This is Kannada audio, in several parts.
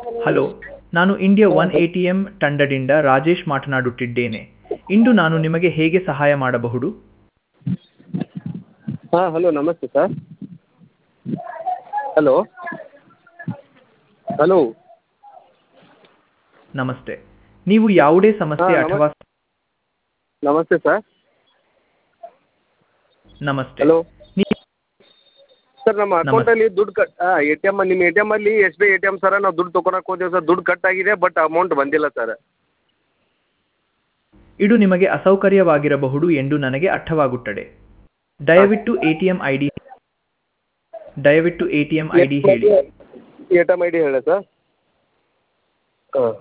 ಹಲೋ ನಾನು India one A T M ತಂಡದಿಂದ ರಾಜೇಶ್ ಮಾತನಾಡುತ್ತಿದ್ದೇನೆ ಇಂದು ನಾನು ನಿಮಗೆ ಹೇಗೆ ಸಹಾಯ ಮಾಡಬಹುದು ಹಾಂ ಹಲೋ ನಮಸ್ತೆ ಸರ್ ಹಲೋ ಹಲೋ ನಮಸ್ತೆ ನೀವು ಯಾವುದೇ ಸಮಸ್ಯೆ ಹಾ, ಅಥವಾ ನಮಸ್ತೆ ಸರ್ ನಮಸ್ತೆ ಹಲೋ ನೀ- ಸರ್ ನಮ್ಮ ಅಕೌಂಟಲ್ಲಿ ದುಡ್ಡು ಕಟ್ ಹಾಂ ಎ ಟಿ ಎಮ್ ನಿಮ್ಮ ಎ ಟಿ ಎಮ್ಮಲ್ಲಿ S B I A T M sir ನಾವು ದುಡ್ಡು ತೊಗೊಳಕ್ಕೆ ಹೋದೇವೆ ಸರ್ ದುಡ್ಡು ಕಟ್ ಆಗಿದೆ ಬಟ್ ಅಮೌಂಟ್ ಬಂದಿಲ್ಲ ಸರ್ ಇದು ನಿಮಗೆ ಅಸೌಕರ್ಯವಾಗಿರಬಹುದು ಎಂದು ನನಗೆ ಅರ್ಥವಾಗುತ್ತದೆ ದಯವಿಟ್ಟು A T M I D ದಯವಿಟ್ಟು A T M I D ಹೇಳಿ A T M I D ಹೇಳ ಸರ್ ಹಾಂ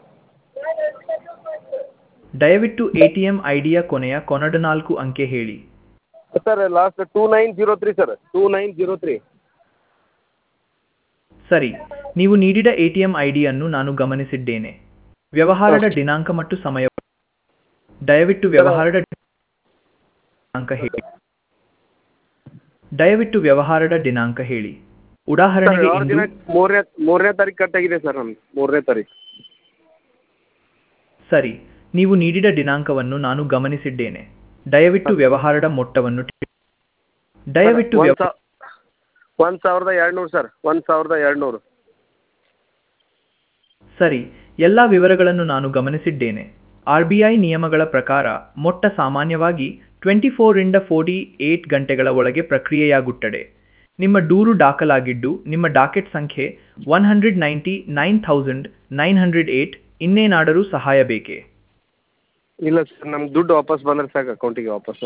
ದಯವಿಟ್ಟು ಎ ಟಿ ಎಂ ಐ ಡಿಯ ಕೊನೆಯ ಕೊನಡ ನಾಲ್ಕು ಅಂಕೆ ಹೇಳಿ sir last two nine zero three sir two nine zero three ಸರಿ ನೀವು ನೀಡಿದ ಎ ಟಿ ಎಂ ಐ ಡಿಯನ್ನು ನಾನು ಗಮನಿಸಿದ್ದೇನೆ ವ್ಯವಹಾರದ ದಿನಾಂಕ ಮತ್ತು ಸಮಯ ದಯವಿಟ್ಟು ವ್ಯವಹಾರದ ದಿನಾಂಕ ಹೇಳಿ ದಯವಿಟ್ಟು ವ್ಯವಹಾರದ ದಿನಾಂಕ ಹೇಳಿ ಉದಾಹರಣೆಗೆ ಯಾವ ಇಂದು ದಿನ ಮೂರನೇ ಮೂರನೇ ತಾರೀಕು ಕಟ್ ಆಗಿದೆ ಸರ್ ನಮ್ದು ಮೂರನೇ ತಾರೀಕು ಸರಿ ನೀವು ನೀಡಿದ ದಿನಾಂಕವನ್ನು ನಾನು ಗಮನಿಸಿದ್ದೇನೆ ದಯವಿಟ್ಟು ವ್ಯವಹಾರದ ಮೊತ್ತವನ್ನು ತಿ- ದಯವಿಟ್ಟು ಒಂದು ವ್ಯವ- ಒಂದು ಸಾವಿರದ ಎರಡು ನೂರು ಸರ್ ಒಂದು ಸಾವಿರದ ಎರಡು ನೂರು ಸರಿ ಎಲ್ಲ ವಿವರಗಳನ್ನು ನಾನು ಗಮನಿಸಿದ್ದೇನೆ ಆರ್ ಬಿ ಐ ನಿಯಮಗಳ ಪ್ರಕಾರ ಮೊಟ್ಟ ಸಾಮಾನ್ಯವಾಗಿ ಟ್ವೆಂಟಿ ಫೋರಿಂದ ಫೋರ್ಟಿ ಏಟ್ ಗಂಟೆಗಳ ಒಳಗೆ ಪ್ರಕ್ರಿಯೆಯಾಗುತ್ತದೆ ನಿಮ್ಮ ದೂರು ದಾಖಲಾಗಿದ್ದು ನಿಮ್ಮ ಡಾಕೆಟ್ ಸಂಖ್ಯೆ one hundred ninety nine thousand nine hundred eight ಇನ್ನೇನಾದರೂ ಸಹಾಯ ಬೇಕೇ ಇಲ್ಲ ಸರ್ ನಮ್ಗೆ ದುಡ್ಡು ವಾಪಸ್ ಬಂದರೆ ಸಾಕು ಅಕೌಂಟಿಗೆ ವಾಪಸ್ಸು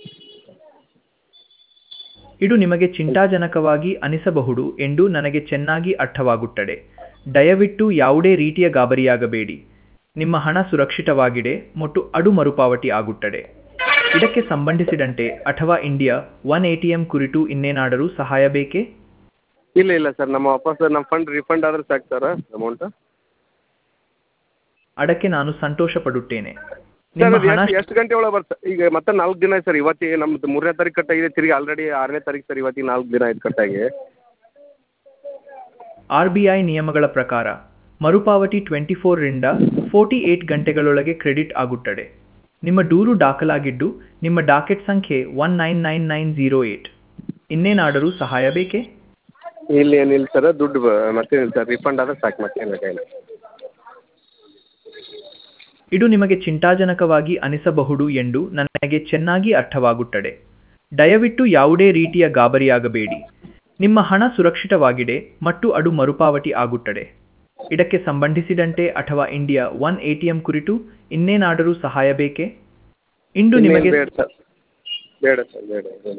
ಇದು ನಿಮಗೆ ಚಿಂತಾಜನಕವಾಗಿ ಅನಿಸಬಹುದು ಎಂದು ನನಗೆ ಚೆನ್ನಾಗಿ ಅರ್ಥವಾಗುತ್ತದೆ ದಯವಿಟ್ಟು ಯಾವುದೇ ರೀತಿಯ ಗಾಬರಿಯಾಗಬೇಡಿ ನಿಮ್ಮ ಹಣ ಸುರಕ್ಷಿತವಾಗಿದೆ ಮತ್ತು ಅದು ಮರುಪಾವತಿ ಆಗುತ್ತದೆ ಇದಕ್ಕೆ ಸಂಬಂಧಿಸಿದಂತೆ ಅಥವಾ India one A T M ಕುರಿತು ಇನ್ನೇನಾದರೂ ಸಹಾಯ ಬೇಕೇ ಇಲ್ಲ ಇಲ್ಲ ಸರ್ ನಮ್ಮ ವಾಪಸ್ ನಮ್ಮ ಫಂಡ್ ರಿಫಂಡ್ ಆದರೆ ಸಾಕು ಸರ್ ಅಮೌಂಟ್ ಅದಕ್ಕೆ ನಾನು ಸಂತೋಷ ಪಡುತ್ತೇನೆ ಸರ್ ನಿಮ್ಮ ಅದು ಹಣ ಎಷ್ಟು ಎಷ್ಟು ಗಂಟೆ ಒಳಗೆ ಬರ್ತದೆ ಈಗ ಮತ್ತೆ ನಾಲ್ಕು ದಿನ ಆಯ್ತು ಸರ್ ಇವತ್ತಿಗೆ ನಮ್ದು ಮೂರನೇ ತಾರೀಕು ಕಟ್ಟಾಗಿದೆ ತಿರುಗಿ ಆಲ್ರೆಡಿ ಆರನೇ ತಾರೀಕು ಸರ್ ಇವತ್ತಿಗೆ ನಾಲ್ಕು ದಿನ ಆಯ್ತು ಕಟ್ಟಾಗಿ ಆರ್ ಬಿ ಐ ನಿಯಮಗಳ ಪ್ರಕಾರ ಮರುಪಾವತಿ ಟ್ವೆಂಟಿ ಫೋರ್ರಿಂದ ಫೋರ್ಟಿ ಏಟ್ ಗಂಟೆಗಳೊಳಗೆ ಕ್ರೆಡಿಟ್ ಆಗುತ್ತದೆ ನಿಮ್ಮ ದೂರು ದಾಖಲಾಗಿದ್ದು ನಿಮ್ಮ ಡಾಕೆಟ್ ಸಂಖ್ಯೆ one nine nine nine zero eight ಇನ್ನೇನಾದರೂ ಸಹಾಯ ಬೇಕೇ ಇಲ್ಲಿ ಏನಿಲ್ಲ ಸರ್ ದುಡ್ಡು ಬ- ಮತ್ತೇನಿಲ್ಲ ಸರ್ ರಿಫಂಡ್ ಆದರೆ ಸಾಕು ಮತ್ತೇನು ಬೇಕಾಗಿಲ್ಲ ಇದು ನಿಮಗೆ ಚಿಂತಾಜನಕವಾಗಿ ಅನಿಸಬಹುದು ಎಂದು ನನಗೆ ಚೆನ್ನಾಗಿ ಅರ್ಥವಾಗುತ್ತದೆ ದಯವಿಟ್ಟು ಯಾವುದೇ ರೀತಿಯ ಗಾಬರಿಯಾಗಬೇಡಿ ನಿಮ್ಮ ಹಣ ಸುರಕ್ಷಿತವಾಗಿದೆ ಮತ್ತು ಅದು ಮರುಪಾವತಿ ಆಗುತ್ತದೆ ಇದಕ್ಕೆ ಸಂಬಂಧಿಸಿದಂತೆ ಅಥವಾ India one A T M ಕುರಿತು ಇನ್ನೇನಾದರೂ ಸಹಾಯ ಬೇಕೇ ಇಂದು ಇನ್ನೇನು ನಿಮಗೆ ಬೇಡ ಸರ್ ಬೇಡ ಸರ್ ಬೇಡ ಬೇಡ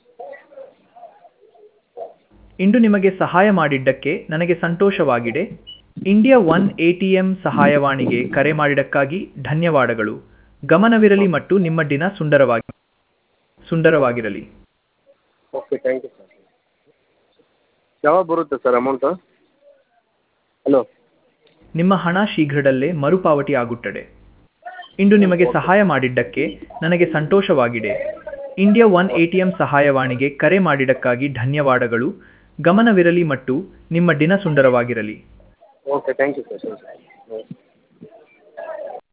ಇಂದು ನಿಮಗೆ ಸಹಾಯ ಮಾಡಿದ್ದಕ್ಕೆ ನನಗೆ ಸಂತೋಷವಾಗಿದೆ India one A T M ಸಹಾಯವಾಣಿಗೆ ಕರೆ ಮಾಡಿದ್ದಕ್ಕಾಗಿ ಧನ್ಯವಾದಗಳು ಗಮನವಿರಲಿ ಮತ್ತು ನಿಮ್ಮ ದಿನ ಸುಂದರವಾಗಿ ಸುಂದರವಾಗಿರಲಿ ಓಕೆ ಥ್ಯಾಂಕ್ ಯು ಸರ್ ಯಾವಾಗ ಬರುತ್ತೆ ಸರ್ ಅಮೌಂಟು ಹಲೋ ನಿಮ್ಮ ಹಣ ಶೀಘ್ರದಲ್ಲೇ ಮರುಪಾವತಿ ಆಗುತ್ತದೆ ಇಂದು ನಿಮಗೆ ಸಹಾಯ ಮಾಡಿದ್ದಕ್ಕೆ ನನಗೆ ಸಂತೋಷವಾಗಿದೆ India one A T M ಸಹಾಯವಾಣಿಗೆ ಕರೆ ಮಾಡಿದ್ದಕ್ಕಾಗಿ ಧನ್ಯವಾದಗಳು ಗಮನವಿರಲಿ ಮತ್ತು ನಿಮ್ಮ ದಿನ ಸುಂದರವಾಗಿರಲಿ ಓಕೆ ಥ್ಯಾಂಕ್ ಯು ಸರ್